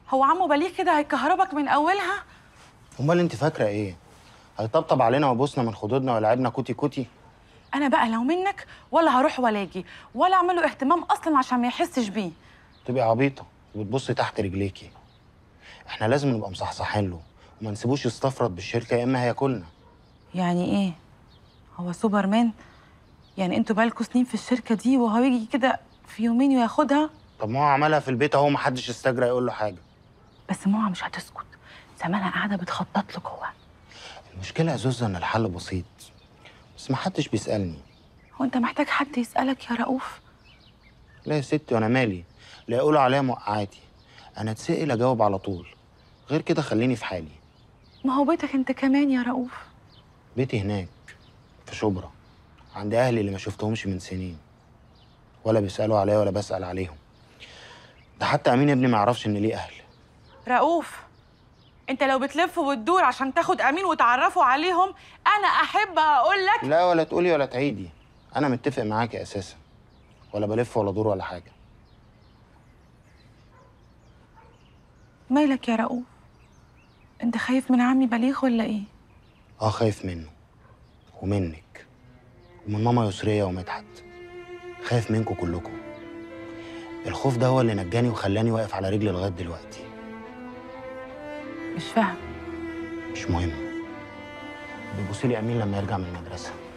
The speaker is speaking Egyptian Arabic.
هو عمو بليغ كده هيكهربك من اولها امال انت فاكره ايه هيطبطب علينا ويبوسنا من خدودنا ويلعبنا كوتي كوتي انا بقى لو منك ولا هروح ولا اجي ولا اعمل له اهتمام اصلا عشان ما يحسش بيه تبقي عبيطه وتبصي تحت رجليكي احنا لازم نبقى مصحصحين له وما نسيبوش يستفرد بالشركه يا اما هياكلنا يعني ايه هو سوبرمان يعني انتوا بقالكوا سنين في الشركه دي وهو يجي كده في يومين وياخدها طب ما هو عملها في البيت اهو ما حدش استجرى يقول له حاجه بس ماما مش هتسكت زمانها قاعده بتخطط له جوه المشكله يا زوزة ان الحل بسيط بس ما حدش بيسالني هو انت محتاج حد يسالك يا رؤوف لا يا ستي وانا مالي لا يقولوا عليا موقعاتي انا اتسال اجاوب على طول غير كده خليني في حالي ما هو بيتك انت كمان يا رؤوف بيتي هناك في شبرا عند اهلي اللي ما شفتهمش من سنين ولا بيسالوا عليا ولا بسال عليهم ده حتى امين ابني ما يعرفش ان ليه اهل رؤوف انت لو بتلف وتدور عشان تاخد امين وتعرفوا عليهم انا احب اقول لك لا ولا تقولي ولا تعيدي انا متفق معاكي اساسا ولا بلف ولا دور ولا حاجه مالك يا رؤوف انت خايف من عمي بليغ ولا ايه اه خايف منه ومنك ومن ماما يسرية ومدحت خايف منكم كلكم الخوف ده هو اللي نجاني وخلاني واقف على رجلي لغايه دلوقتي مش فاهم مش مهم بيبصي لي امين لما يرجع من المدرسه